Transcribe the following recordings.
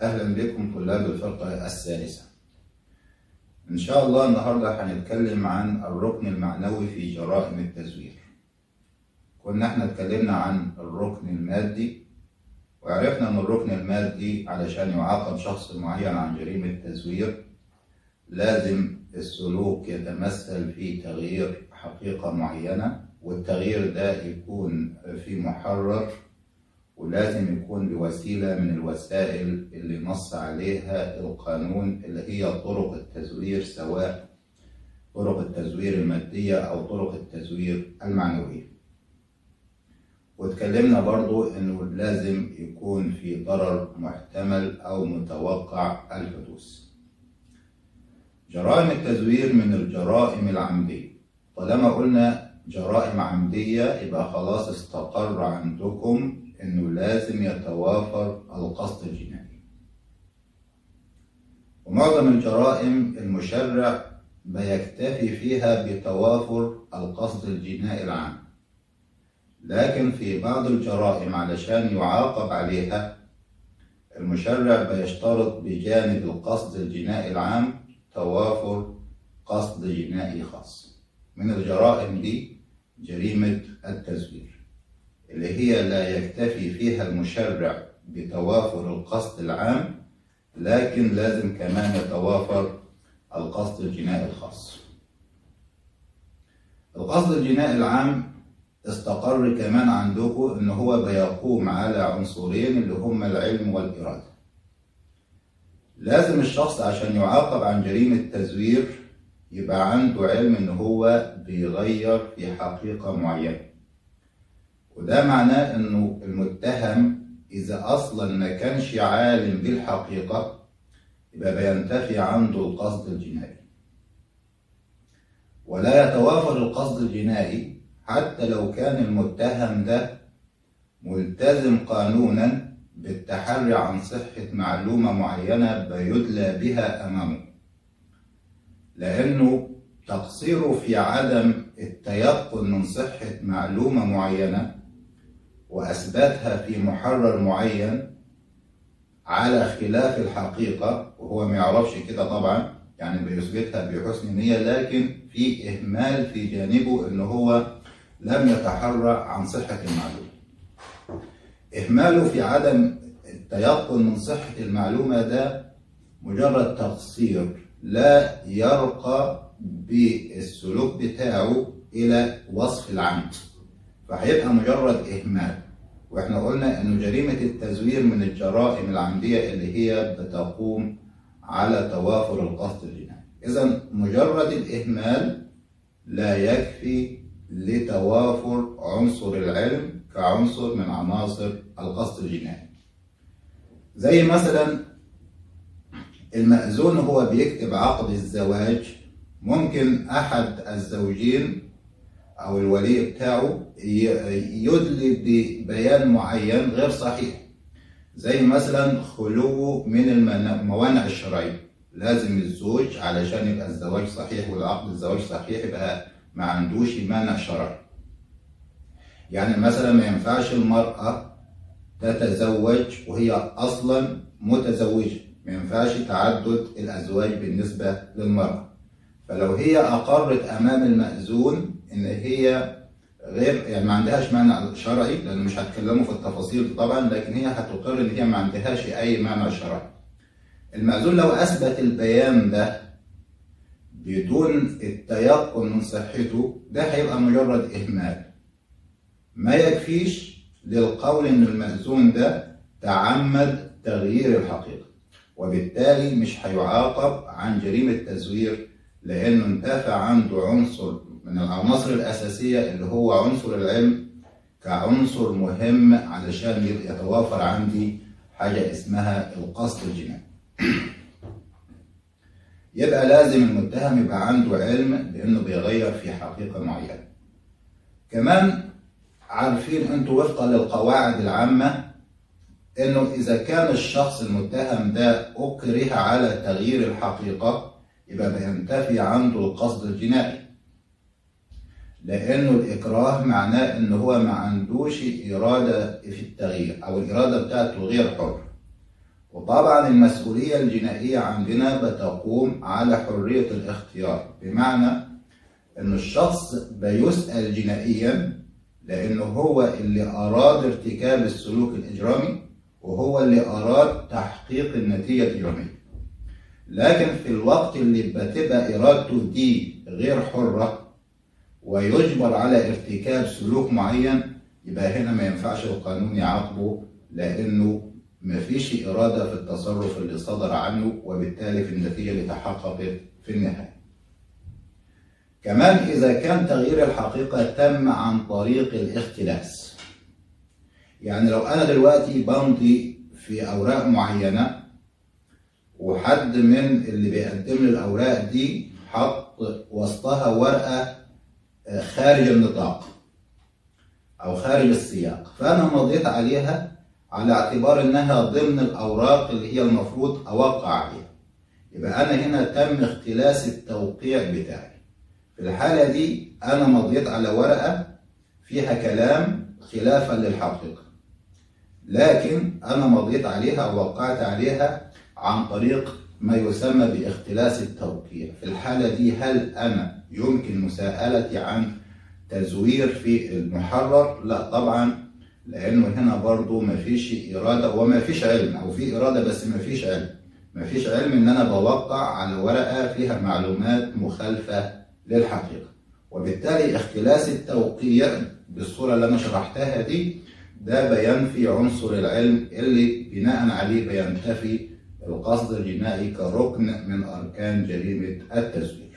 أهلا بكم طلاب الفرقة الثالثة إن شاء الله النهاردة هنتكلم عن الركن المعنوي في جرائم التزوير كنا احنا اتكلمنا عن الركن المادي وعرفنا ان الركن المادي علشان يعاقب شخص معين عن جريمة تزوير لازم السلوك يتمثل في تغيير حقيقة معينة والتغيير ده يكون في محرر ولازم يكون بوسيلة من الوسائل اللي نص عليها القانون اللي هي طرق التزوير سواء طرق التزوير المادية أو طرق التزوير المعنوية واتكلمنا برضو انه لازم يكون في ضرر محتمل او متوقع الحدوث جرائم التزوير من الجرائم العمدية طالما قلنا جرائم عمدية يبقى خلاص استقر عندكم انه لازم يتوافر القصد الجنائي ومعظم الجرائم المشرع بيكتفي فيها بتوافر القصد الجنائي العام لكن في بعض الجرائم علشان يعاقب عليها المشرع بيشترط بجانب القصد الجنائي العام توافر قصد جنائي خاص من الجرائم دي جريمة التزوير اللي هي لا يكتفي فيها المشرع بتوافر القصد العام لكن لازم كمان يتوافر القصد الجنائي الخاص القصد الجنائي العام استقر كمان عندكم ان هو بيقوم على عنصرين اللي هما العلم والإرادة لازم الشخص عشان يعاقب عن جريمة تزوير يبقى عنده علم ان هو بيغير في حقيقة معينة وده معناه انه المتهم اذا اصلا ما كانش عالم بالحقيقة يبقى بينتفي عنده القصد الجنائي ولا يتوافر القصد الجنائي حتى لو كان المتهم ده ملتزم قانونا بالتحري عن صحة معلومة معينة بيدلى بها أمامه لأنه تقصيره في عدم التيقن من صحة معلومة معينة وأثباتها في محرر معين على خلاف الحقيقة وهو ما يعرفش كده طبعا يعني بيثبتها بحسن نية لكن في إهمال في جانبه إن هو لم يتحرى عن صحة المعلومة إهماله في عدم التيقن من صحة المعلومة ده مجرد تقصير لا يرقى بالسلوك بتاعه إلى وصف العمد فهيبقى مجرد إهمال واحنا قلنا انه جريمة التزوير من الجرائم العمدية اللي هي بتقوم على توافر القصد الجنائي اذا مجرد الاهمال لا يكفي لتوافر عنصر العلم كعنصر من عناصر القصد الجنائي زي مثلا المأذون هو بيكتب عقد الزواج ممكن أحد الزوجين أو الولي بتاعه يدلي ببيان معين غير صحيح زي مثلا خلوه من الموانع الشرعية لازم الزوج علشان يبقى الزواج صحيح والعقد الزواج صحيح يبقى ما عندوش مانع شرعي يعني مثلا ما ينفعش المرأة تتزوج وهي أصلا متزوجة ما ينفعش تعدد الأزواج بالنسبة للمرأة فلو هي أقرت أمام المأذون إن هي غير يعني ما عندهاش مانع شرعي لأن مش هتكلموا في التفاصيل طبعا لكن هي هتقر إن هي ما عندهاش أي مانع شرعي المأذون لو أثبت البيان ده بدون التيقن من صحته ده هيبقى مجرد إهمال ما يكفيش للقول إن المأذون ده تعمد تغيير الحقيقة وبالتالي مش هيعاقب عن جريمة تزوير لأنه انتفع عنده عنصر من العناصر الأساسية اللي هو عنصر العلم كعنصر مهم علشان يتوافر عندي حاجة اسمها القصد الجنائي يبقى لازم المتهم يبقى عنده علم بانه بيغير في حقيقه معينه كمان عارفين انتوا وفقا للقواعد العامه انه اذا كان الشخص المتهم ده اكره على تغيير الحقيقه يبقى بينتفي عنده القصد الجنائي لانه الاكراه معناه ان هو ما عندوش اراده في التغيير او الاراده بتاعته غير حر وطبعا المسؤولية الجنائية عندنا بتقوم على حرية الاختيار بمعنى ان الشخص بيسأل جنائيا لانه هو اللي اراد ارتكاب السلوك الاجرامي وهو اللي اراد تحقيق النتيجة الاجرامية لكن في الوقت اللي بتبقى ارادته دي غير حرة ويجبر على ارتكاب سلوك معين يبقى هنا ما ينفعش القانون يعاقبه لانه مفيش إرادة في التصرف اللي صدر عنه وبالتالي في النتيجة اللي تحققت في النهاية. كمان إذا كان تغيير الحقيقة تم عن طريق الاختلاس. يعني لو أنا دلوقتي بمضي في أوراق معينة وحد من اللي بيقدم لي الأوراق دي حط وسطها ورقة خارج النطاق أو خارج السياق فأنا مضيت عليها على اعتبار انها ضمن الاوراق اللي هي المفروض اوقع عليها يبقى انا هنا تم اختلاس التوقيع بتاعي في الحالة دي انا مضيت على ورقة فيها كلام خلافا للحقيقة لكن انا مضيت عليها او وقعت عليها عن طريق ما يسمى باختلاس التوقيع في الحالة دي هل انا يمكن مساءلتي عن تزوير في المحرر لا طبعا لانه هنا برضو مفيش اراده ومفيش علم او في اراده بس مفيش علم مفيش علم ان انا بوقع على ورقه فيها معلومات مخالفه للحقيقه وبالتالي اختلاس التوقيع بالصوره اللي انا شرحتها دي ده بينفي عنصر العلم اللي بناء عليه بينتفي القصد الجنائي كركن من اركان جريمه التزوير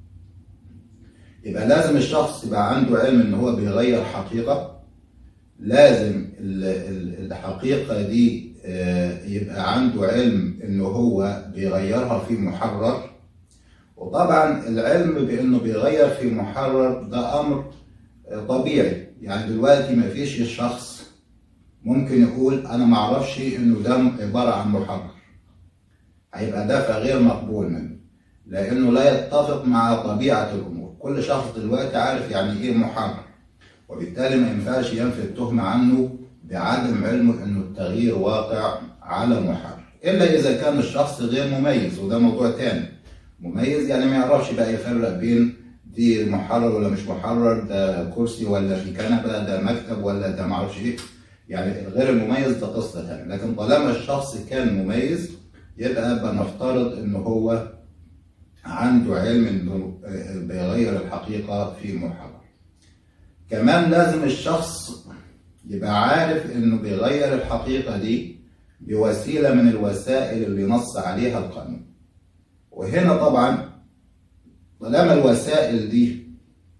يبقى لازم الشخص يبقى عنده علم ان هو بيغير حقيقه لازم الحقيقة دي يبقى عنده علم انه هو بيغيرها في محرر وطبعا العلم بانه بيغير في محرر ده امر طبيعي يعني دلوقتي ما فيش شخص ممكن يقول انا ما اعرفش انه ده عبارة عن محرر هيبقى ده غير مقبول منه لانه لا يتفق مع طبيعة الامور كل شخص دلوقتي عارف يعني ايه محرر وبالتالي ما ينفعش ينفي التهمة عنه بعدم علمه انه التغيير واقع على محرر الا اذا كان الشخص غير مميز وده موضوع تاني مميز يعني ما يعرفش بقى يفرق بين دي محرر ولا مش محرر ده كرسي ولا في كنبه ده مكتب ولا ده معرفش ايه يعني غير المميز ده قصه ثانيه لكن طالما الشخص كان مميز يبقى بنفترض ان هو عنده علم انه بيغير الحقيقه في محرر كمان لازم الشخص يبقى عارف انه بيغير الحقيقة دي بوسيلة من الوسائل اللي نص عليها القانون وهنا طبعا طالما الوسائل دي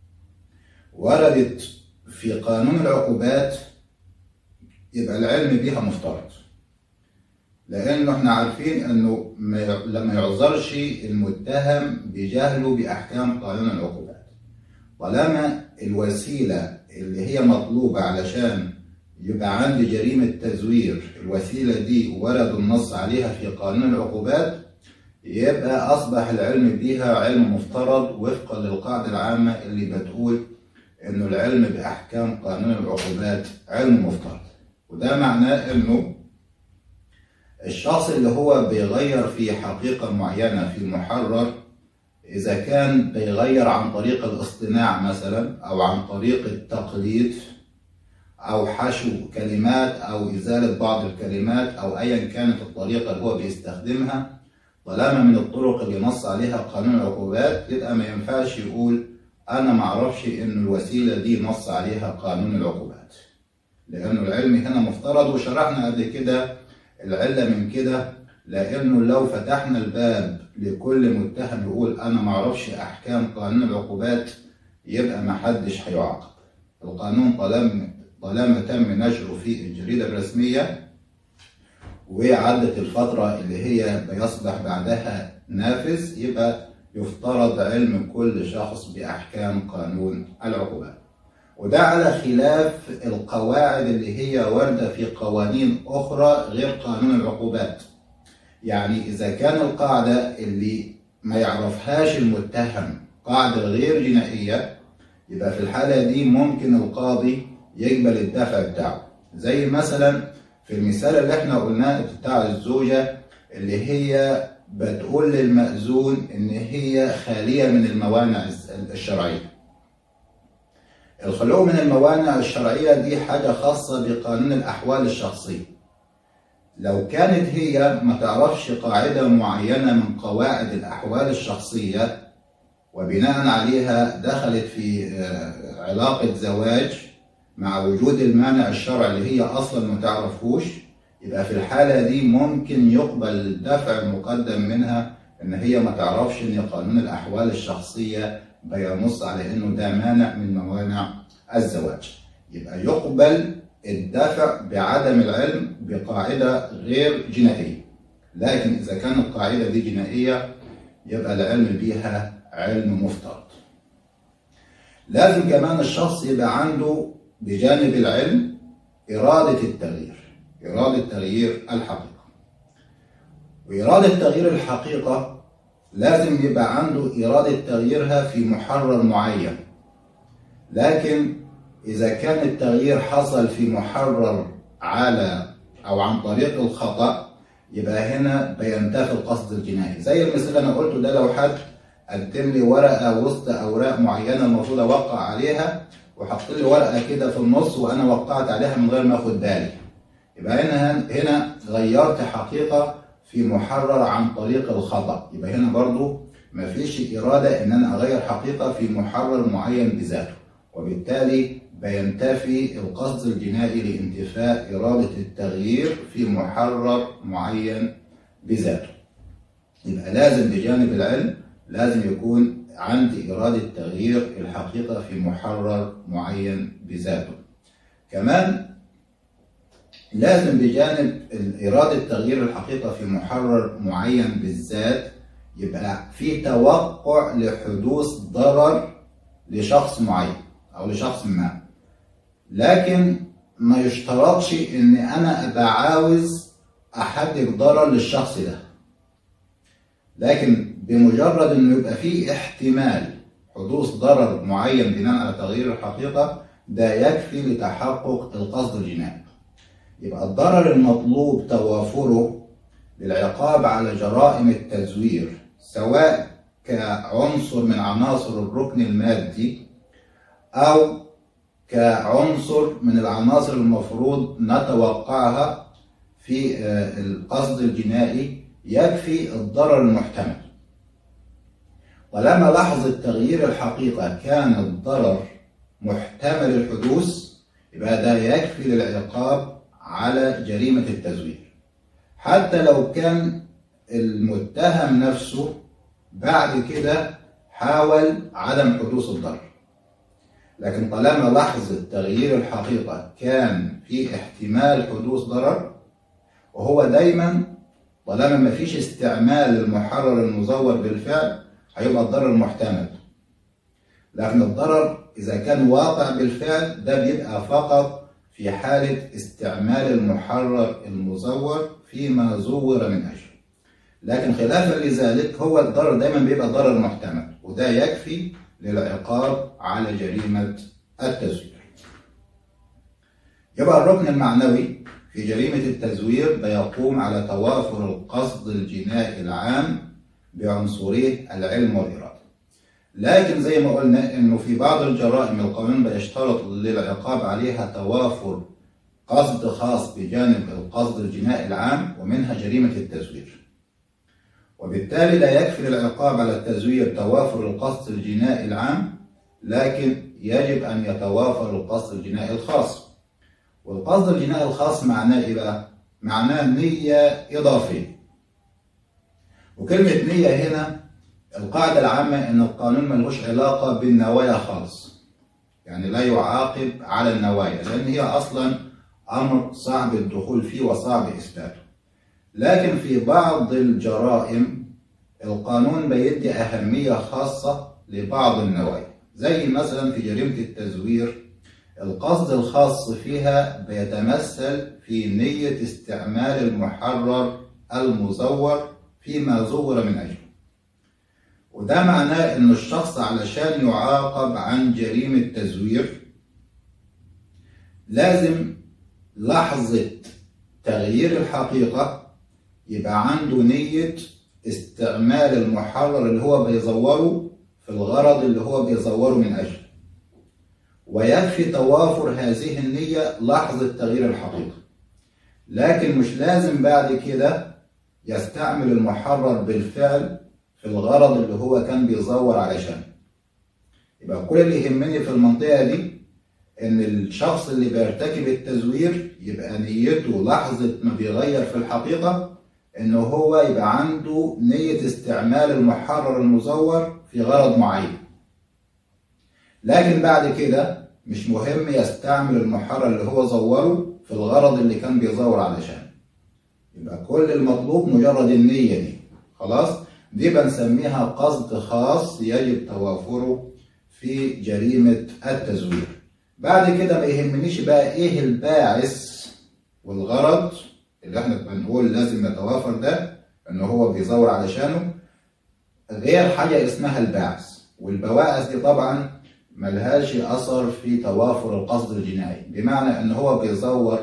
وردت في قانون العقوبات يبقى العلم بيها مفترض لانه احنا عارفين انه لما يعذرش المتهم بجهله باحكام قانون العقوبات طالما الوسيله اللي هي مطلوبه علشان يبقى عندي جريمه تزوير الوسيله دي ورد النص عليها في قانون العقوبات يبقى اصبح العلم بيها علم مفترض وفقا للقاعده العامه اللي بتقول انه العلم باحكام قانون العقوبات علم مفترض وده معناه انه الشخص اللي هو بيغير في حقيقة معينة في محرر إذا كان بيغير عن طريق الاصطناع مثلا أو عن طريق التقليد أو حشو كلمات أو إزالة بعض الكلمات أو أيا كانت الطريقة اللي هو بيستخدمها طالما من الطرق اللي نص عليها قانون العقوبات يبقى ما ينفعش يقول أنا معرفش إن الوسيلة دي نص عليها قانون العقوبات لأنه العلم هنا مفترض وشرحنا قبل كده العلة من كده لأنه لو فتحنا الباب لكل متهم يقول أنا معرفش أحكام قانون العقوبات يبقى محدش هيعاقب القانون طالما طالما تم نشره في الجريدة الرسمية وعدت الفترة اللي هي بيصبح بعدها نافذ يبقى يفترض علم كل شخص بأحكام قانون العقوبات وده على خلاف القواعد اللي هي واردة في قوانين أخرى غير قانون العقوبات يعني إذا كان القاعدة اللي ما يعرفهاش المتهم قاعدة غير جنائية يبقى في الحالة دي ممكن القاضي يقبل الدفع بتاعه زي مثلا في المثال اللي احنا قلناه بتاع الزوجة اللي هي بتقول للمأذون إن هي خالية من الموانع الشرعية الخلو من الموانع الشرعية دي حاجة خاصة بقانون الأحوال الشخصية لو كانت هي ما تعرفش قاعدة معينة من قواعد الأحوال الشخصية وبناء عليها دخلت في علاقة زواج مع وجود المانع الشرعي اللي هي أصلا ما تعرفوش يبقى في الحالة دي ممكن يقبل الدفع المقدم منها إن هي ما تعرفش إن قانون الأحوال الشخصية بينص على إنه ده مانع من موانع الزواج يبقى يقبل الدفع بعدم العلم بقاعدة غير جنائية لكن إذا كانت القاعدة دي جنائية يبقى العلم بيها علم مفترض لازم كمان الشخص يبقى عنده بجانب العلم إرادة التغيير إرادة تغيير الحقيقة وإرادة تغيير الحقيقة لازم يبقى عنده إرادة تغييرها في محرر معين لكن إذا كان التغيير حصل في محرر على أو عن طريق الخطأ يبقى هنا بينتفي القصد الجنائي زي المثال اللي أنا قلته ده لو حد قدم لي ورقة وسط أوراق معينة المفروض أوقع عليها وحط لي ورقة كده في النص وأنا وقعت عليها من غير ما أخد بالي يبقى هنا هنا غيرت حقيقة في محرر عن طريق الخطأ يبقى هنا برضو مفيش إرادة إن أنا أغير حقيقة في محرر معين بذاته وبالتالي بينتفي القصد الجنائي لانتفاء إرادة التغيير في محرر معين بذاته يبقى لازم بجانب العلم لازم يكون عندي إرادة تغيير الحقيقة في محرر معين بذاته كمان لازم بجانب إرادة تغيير الحقيقة في محرر معين بالذات يبقى في توقع لحدوث ضرر لشخص معين أو لشخص ما لكن ما يشترطش إن أنا أبقى عاوز أحدد ضرر للشخص ده لكن بمجرد إنه يبقى فيه احتمال حدوث ضرر معين بناء على تغيير الحقيقة ده يكفي لتحقق القصد الجنائي يبقى الضرر المطلوب توافره للعقاب على جرائم التزوير سواء كعنصر من عناصر الركن المادي أو كعنصر من العناصر المفروض نتوقعها في القصد الجنائي يكفي الضرر المحتمل ولما لحظة تغيير الحقيقة كان الضرر محتمل الحدوث يبقى ده يكفي للعقاب على جريمة التزوير حتى لو كان المتهم نفسه بعد كده حاول عدم حدوث الضرر لكن طالما لحظة تغيير الحقيقة كان في احتمال حدوث ضرر وهو دايما طالما ما فيش استعمال للمحرر المزور بالفعل هيبقى الضرر محتمل لكن الضرر إذا كان واقع بالفعل ده بيبقى فقط في حالة استعمال المحرر المزور فيما زور من أجله لكن خلافا لذلك هو الضرر دايما بيبقى ضرر محتمل وده يكفي للعقاب على جريمة التزوير يبقى الركن المعنوي في جريمة التزوير بيقوم على توافر القصد الجنائي العام بعنصريه العلم والإرادة لكن زي ما قلنا انه في بعض الجرائم القانون بيشترط للعقاب عليها توافر قصد خاص بجانب القصد الجنائي العام ومنها جريمة التزوير وبالتالي لا يكفي للعقاب على التزوير توافر القصد الجنائي العام لكن يجب أن يتوافر القصد الجنائي الخاص والقصد الجنائي الخاص معناه إيه بقى؟ معناه نية إضافية وكلمة نية هنا القاعدة العامة إن القانون ملهوش علاقة بالنوايا خالص يعني لا يعاقب على النوايا لأن هي أصلا أمر صعب الدخول فيه وصعب إثباته لكن في بعض الجرائم القانون بيدي أهمية خاصة لبعض النوايا زي مثلا في جريمة التزوير القصد الخاص فيها بيتمثل في نية استعمال المحرر المزور فيما زور من أجله وده معناه إن الشخص علشان يعاقب عن جريمة تزوير لازم لحظة تغيير الحقيقة يبقى عنده نية استعمال المحرر اللي هو بيزوره في الغرض اللي هو بيزوره من أجله ويكفي توافر هذه النية لحظة تغيير الحقيقة لكن مش لازم بعد كده يستعمل المحرر بالفعل في الغرض اللي هو كان بيزور علشانه يبقى كل اللي يهمني في المنطقة دي إن الشخص اللي بيرتكب التزوير يبقى نيته لحظة ما بيغير في الحقيقة إن هو يبقى عنده نية استعمال المحرر المزور في غرض معين لكن بعد كده مش مهم يستعمل المحرر اللي هو زوره في الغرض اللي كان بيزور علشانه يبقى كل المطلوب مجرد النية دي خلاص دي بنسميها قصد خاص يجب توافره في جريمة التزوير بعد كده ما يهمنيش بقى ايه الباعث والغرض اللي احنا بنقول لازم يتوافر ده ان هو بيزور علشانه غير حاجة اسمها الباعث والبواعث دي طبعا ملهاش اثر في توافر القصد الجنائي بمعنى ان هو بيزور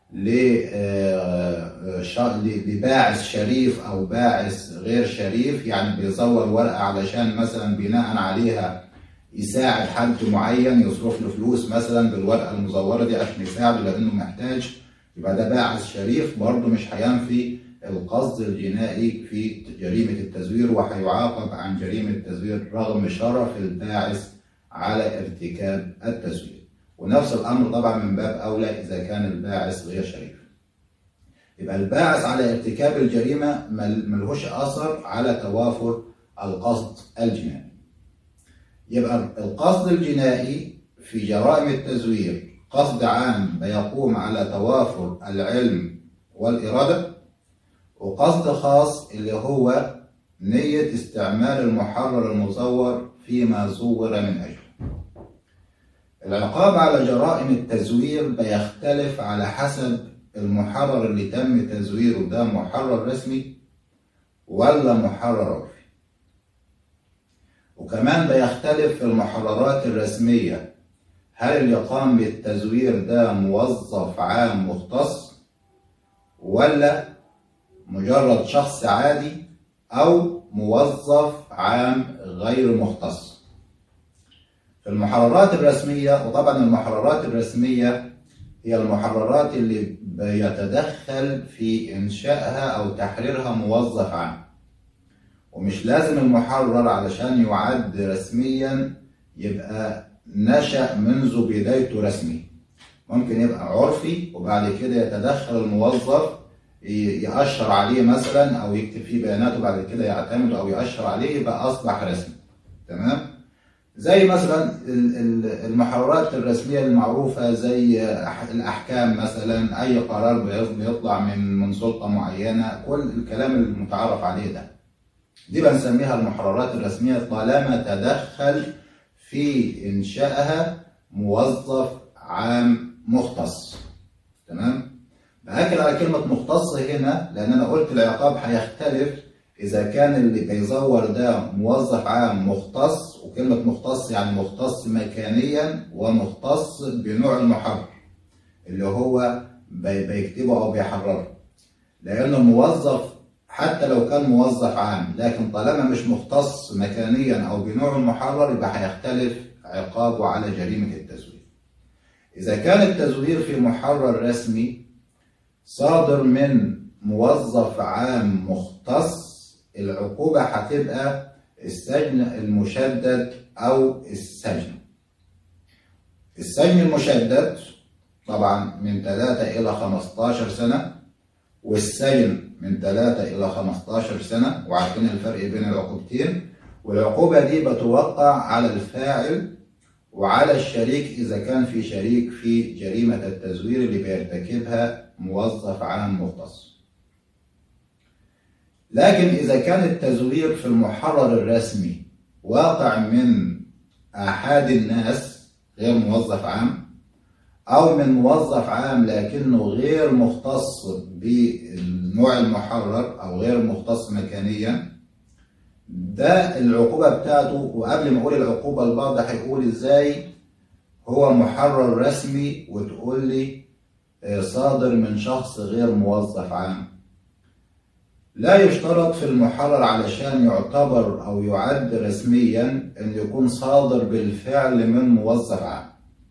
لباعث شريف او باعث غير شريف يعني بيزور ورقه علشان مثلا بناء عليها يساعد حد معين يصرف له فلوس مثلا بالورقه المزوره دي عشان يساعده لانه محتاج يبقى ده باعث شريف برضه مش هينفي القصد الجنائي في جريمه التزوير وهيعاقب عن جريمه التزوير رغم شرف الباعث على ارتكاب التزوير ونفس الامر طبعا من باب اولى اذا كان الباعث غير شريف يبقى الباعث على ارتكاب الجريمه ملهوش اثر على توافر القصد الجنائي يبقى القصد الجنائي في جرائم التزوير قصد عام بيقوم على توافر العلم والاراده وقصد خاص اللي هو نيه استعمال المحرر المزور فيما زور من اجله العقاب على جرائم التزوير بيختلف على حسب المحرر اللي تم تزويره ده محرر رسمي ولا محرر عرفي وكمان بيختلف في المحررات الرسمية هل اللي قام بالتزوير ده موظف عام مختص ولا مجرد شخص عادي أو موظف عام غير مختص في المحررات الرسمية وطبعا المحررات الرسمية هي المحررات اللي بيتدخل في إنشائها أو تحريرها موظف عام ومش لازم المحرر علشان يعد رسميا يبقى نشأ منذ بدايته رسمي ممكن يبقى عرفي وبعد كده يتدخل الموظف يأشر عليه مثلا أو يكتب فيه بيانات وبعد كده يعتمد أو يأشر عليه يبقى أصبح رسمي تمام؟ زي مثلا المحررات الرسميه المعروفه زي الاحكام مثلا اي قرار بيطلع من من سلطه معينه كل الكلام المتعارف عليه ده دي بنسميها المحررات الرسميه طالما تدخل في انشائها موظف عام مختص تمام باكد على كلمه مختص هنا لان انا قلت العقاب هيختلف إذا كان اللي بيزور ده موظف عام مختص وكلمة مختص يعني مختص مكانيا ومختص بنوع المحرر اللي هو بيكتبه أو بيحرره لأن الموظف حتى لو كان موظف عام لكن طالما مش مختص مكانيا أو بنوع المحرر يبقى هيختلف عقابه على جريمة التزوير إذا كان التزوير في محرر رسمي صادر من موظف عام مختص العقوبة هتبقى السجن المشدد أو السجن السجن المشدد طبعا من 3 إلى 15 سنة والسجن من 3 إلى 15 سنة وعارفين الفرق بين العقوبتين والعقوبة دي بتوقع على الفاعل وعلى الشريك إذا كان في شريك في جريمة التزوير اللي بيرتكبها موظف عام مختص لكن إذا كان التزوير في المحرر الرسمي واقع من أحد الناس غير موظف عام أو من موظف عام لكنه غير مختص بالنوع المحرر أو غير مختص مكانيا ده العقوبة بتاعته وقبل ما أقول العقوبة البعض هيقول إزاي هو محرر رسمي وتقول لي صادر من شخص غير موظف عام لا يشترط في المحرر علشان يعتبر أو يعد رسميا أن يكون صادر بالفعل من موظف عام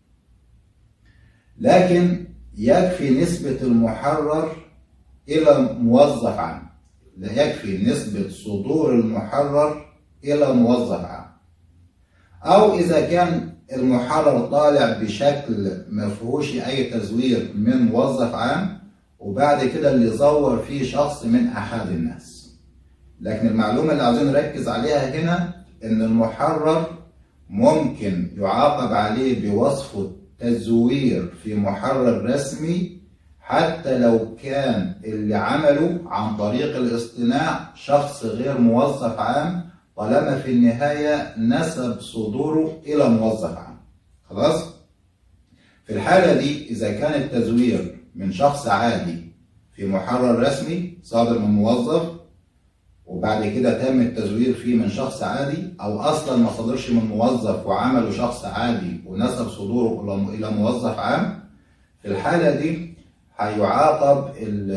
لكن يكفي نسبة المحرر إلى موظف عام لا يكفي نسبة صدور المحرر إلى موظف عام أو إذا كان المحرر طالع بشكل ما فيهوش أي تزوير من موظف عام وبعد كده اللي زور فيه شخص من أحد الناس لكن المعلومة اللي عاوزين نركز عليها هنا إن المحرر ممكن يعاقب عليه بوصف تزوير في محرر رسمي حتى لو كان اللي عمله عن طريق الاصطناع شخص غير موظف عام طالما في النهاية نسب صدوره إلى موظف عام خلاص؟ في الحالة دي إذا كان التزوير من شخص عادي في محرر رسمي صادر من موظف وبعد كده تم التزوير فيه من شخص عادي او اصلا ما صدرش من موظف وعمله شخص عادي ونسب صدوره الى موظف عام في الحاله دي هيعاقب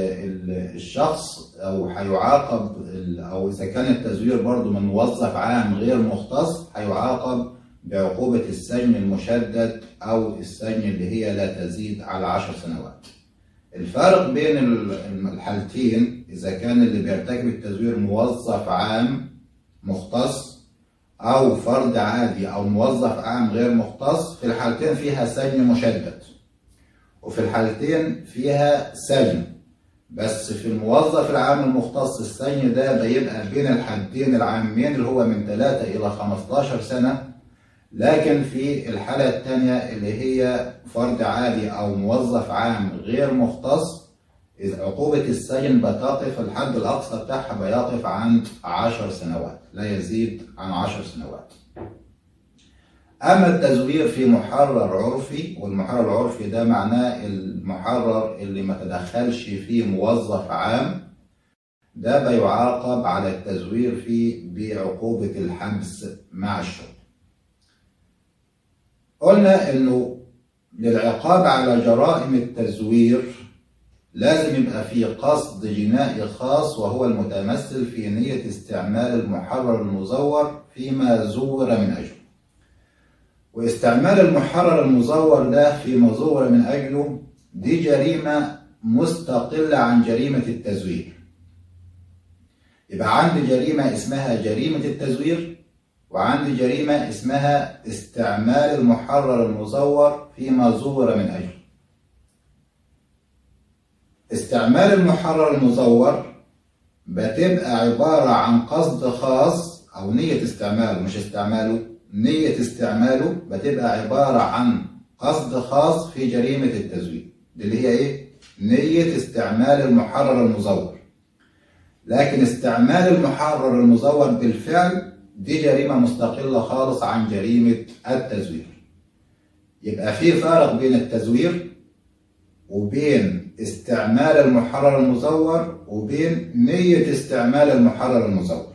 الشخص او هيعاقب او اذا كان التزوير برضه من موظف عام غير مختص هيعاقب بعقوبه السجن المشدد او السجن اللي هي لا تزيد على عشر سنوات الفرق بين الحالتين إذا كان اللي بيرتكب التزوير موظف عام مختص أو فرد عادي أو موظف عام غير مختص في الحالتين فيها سجن مشدد وفي الحالتين فيها سجن بس في الموظف العام المختص السجن ده بيبقى بين الحدين العامين اللي هو من 3 إلى 15 سنة لكن في الحالة الثانية اللي هي فرد عادي أو موظف عام غير مختص إذا عقوبة السجن بتقف الحد الأقصى بتاعها بيقف عند عشر سنوات لا يزيد عن عشر سنوات أما التزوير في محرر عرفي والمحرر العرفي ده معناه المحرر اللي ما تدخلش فيه موظف عام ده بيعاقب على التزوير فيه بعقوبة الحبس مع الشغل قلنا انه للعقاب على جرائم التزوير لازم يبقى في قصد جنائي خاص وهو المتمثل في نية استعمال المحرر المزور فيما زور من أجله واستعمال المحرر المزور ده فيما زور من أجله دي جريمة مستقلة عن جريمة التزوير يبقى عندي جريمة اسمها جريمة التزوير وعندي جريمة اسمها استعمال المحرر المزور فيما زور من أجله استعمال المحرر المزور بتبقى عبارة عن قصد خاص أو نية استعماله مش استعماله نية استعماله بتبقى عبارة عن قصد خاص في جريمة التزوير اللي هي إيه؟ نية استعمال المحرر المزور لكن استعمال المحرر المزور بالفعل دي جريمة مستقلة خالص عن جريمة التزوير يبقى في فرق بين التزوير وبين استعمال المحرر المزور وبين نية استعمال المحرر المزور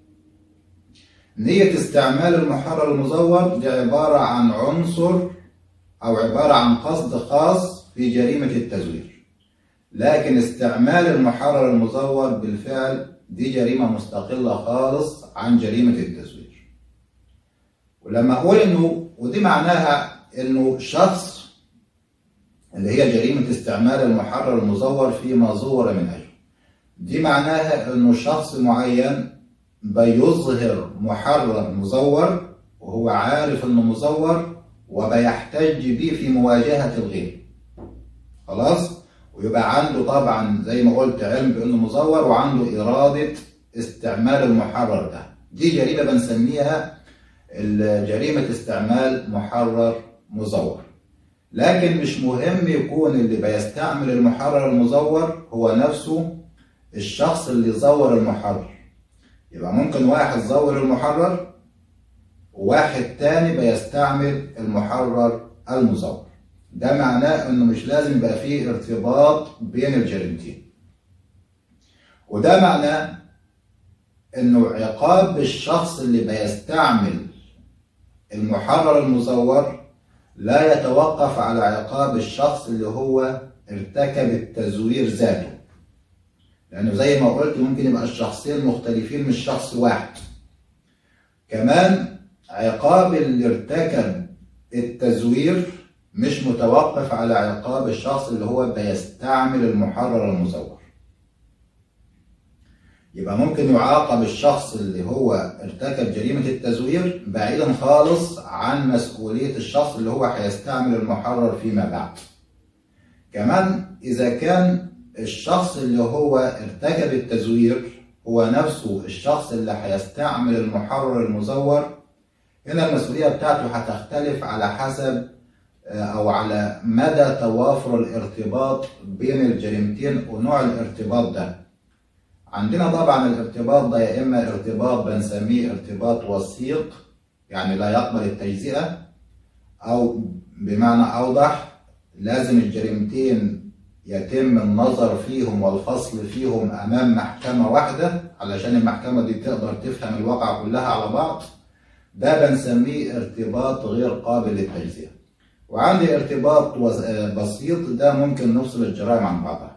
نية استعمال المحرر المزور دي عبارة عن عنصر أو عبارة عن قصد خاص في جريمة التزوير لكن استعمال المحرر المزور بالفعل دي جريمة مستقلة خالص عن جريمة التزوير ولما أقول إنه ودي معناها إنه شخص اللي هي جريمة استعمال المحرر المزور فيما زور من أجله دي معناها إنه شخص معين بيظهر محرر مزور وهو عارف إنه مزور وبيحتج بيه في مواجهة الغير خلاص ويبقى عنده طبعا زي ما قلت علم بانه مزور وعنده اراده استعمال المحرر ده دي جريمه بنسميها جريمه استعمال محرر مزور لكن مش مهم يكون اللي بيستعمل المحرر المزور هو نفسه الشخص اللي زور المحرر يبقى ممكن واحد زور المحرر وواحد تاني بيستعمل المحرر المزور ده معناه انه مش لازم يبقى فيه ارتباط بين الجريمتين وده معناه انه عقاب الشخص اللي بيستعمل المحرر المزور لا يتوقف على عقاب الشخص اللي هو ارتكب التزوير ذاته لأنه زي ما قلت ممكن يبقى الشخصين مختلفين مش شخص واحد كمان عقاب اللي ارتكب التزوير مش متوقف على عقاب الشخص اللي هو بيستعمل المحرر المزور يبقى ممكن يعاقب الشخص اللي هو ارتكب جريمة التزوير بعيدا خالص عن مسؤولية الشخص اللي هو هيستعمل المحرر فيما بعد كمان إذا كان الشخص اللي هو ارتكب التزوير هو نفسه الشخص اللي هيستعمل المحرر المزور هنا المسؤولية بتاعته هتختلف على حسب أو على مدى توافر الارتباط بين الجريمتين ونوع الارتباط ده عندنا طبعا الارتباط ده يا إما ارتباط بنسميه ارتباط وثيق يعني لا يقبل التجزئة أو بمعنى أوضح لازم الجريمتين يتم النظر فيهم والفصل فيهم أمام محكمة واحدة علشان المحكمة دي تقدر تفهم الواقع كلها على بعض ده بنسميه ارتباط غير قابل للتجزئة وعندي ارتباط بسيط ده ممكن نفصل الجرائم عن بعضها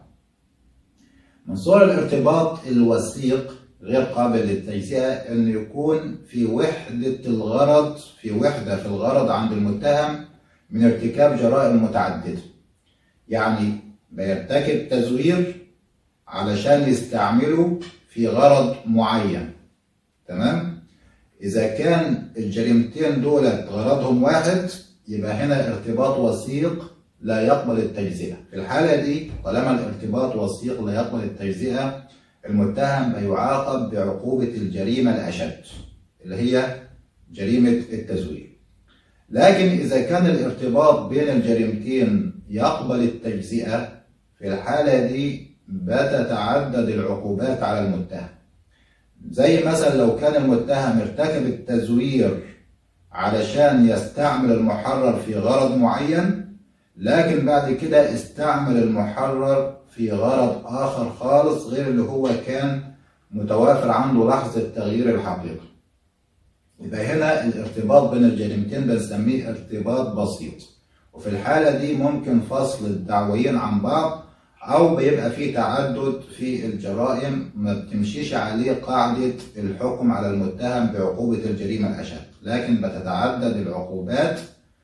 من صور الارتباط الوثيق غير قابل للتجزئة انه يكون في وحدة الغرض في وحدة في الغرض عند المتهم من ارتكاب جرائم متعددة يعني بيرتكب تزوير علشان يستعمله في غرض معين تمام إذا كان الجريمتين دول غرضهم واحد يبقى هنا ارتباط وثيق لا يقبل التجزئة في الحالة دي طالما الارتباط وثيق لا يقبل التجزئة المتهم بيعاقب بعقوبة الجريمة الأشد اللي هي جريمة التزوير لكن إذا كان الارتباط بين الجريمتين يقبل التجزئة في الحالة دي بتتعدد العقوبات على المتهم زي مثلا لو كان المتهم ارتكب التزوير علشان يستعمل المحرر في غرض معين لكن بعد كده استعمل المحرر في غرض آخر خالص غير اللي هو كان متوافر عنده لحظة تغيير الحقيقة يبقى هنا الارتباط بين الجريمتين بنسميه ارتباط بسيط وفي الحالة دي ممكن فصل الدعويين عن بعض أو بيبقى في تعدد في الجرائم ما بتمشيش عليه قاعدة الحكم على المتهم بعقوبة الجريمة الأشد لكن بتتعدد العقوبات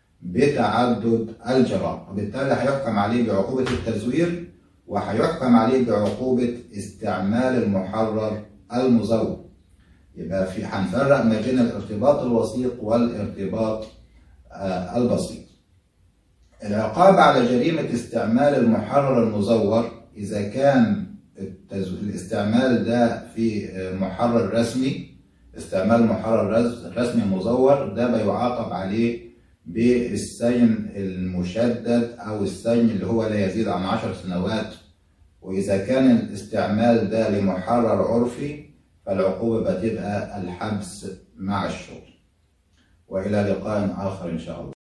بتعدد الجرائم وبالتالي هيحكم عليه بعقوبة التزوير وهيحكم عليه بعقوبة استعمال المحرر المزور يبقى في هنفرق ما بين الارتباط الوثيق والارتباط آه البسيط العقاب على جريمة استعمال المحرر المزور إذا كان التزو... الاستعمال ده في محرر رسمي استعمال محرر رسمي مزور ده بيعاقب عليه بالسجن المشدد أو السجن اللي هو لا يزيد عن عشر سنوات وإذا كان الاستعمال ده لمحرر عرفي فالعقوبة بتبقى الحبس مع الشغل وإلى لقاء آخر إن شاء الله